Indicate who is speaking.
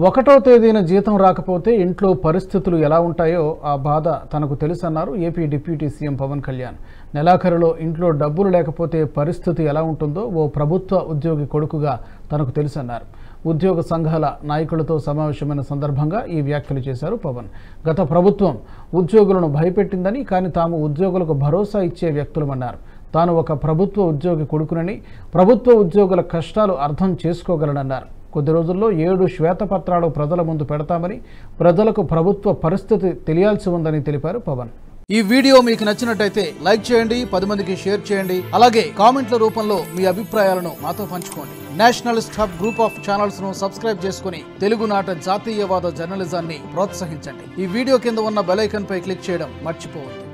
Speaker 1: ఒకటో తేదీన జీతం రాకపోతే ఇంట్లో పరిస్థితులు ఎలా ఉంటాయో ఆ బాధ తనకు తెలుసన్నారు AP deputy CM Pawan Kalyan నెలాఖరులో ఇంట్లో డబ్బులు లేకపోతే పరిస్థితి ఎలా ఉంటుందో ఓ ప్రభుత్వ ఉద్యోగి కొడుకుగా తనకు తెలుసన్నారు ఉద్యోగ సంఘాల నాయకులతో సమావేశమైన సందర్భంగా ఈ వ్యాఖ్యలు చేశారు పవన్ గత ప్రభుత్వం ఉద్యోగులను భయపెట్టిందని కానీ తాము ఉద్యోగులకు భరోసా ఇచ్చే వ్యక్తులమన్నారు తాను ఒక ప్రభుత్వ ఉద్యోగి కొడుకునని ప్రభుత్వ ఉద్యోగుల కష్టాలు అర్థం చేసుకోగలనన్నారు కొద్ది రోజుల్లో ఏడు శ్వేతపత్రాలు ప్రజల ముందు పెడతామని ప్రజలకు ప్రభుత్వ పరిస్థితి తెలియాల్సి ఉందని తెలిపారు పవన్
Speaker 2: ఈ వీడియో మీకు నచ్చినట్టయితే లైక్ చేయండి పది మందికి షేర్ చేయండి అలాగే కామెంట్ల రూపంలో మీ అభిప్రాయాలను మాతో పంచుకోండి nationalist hub group of channels ను సబ్స్క్రైబ్ చేసుకుని తెలుగునాట జాతీయవాద జర్నలిజాన్ని ప్రోత్సహించండి ఈ వీడియో కింద ఉన్న బెల్ ఐకాన్ పై క్లిక్ చేయడం మర్చిపోవద్దు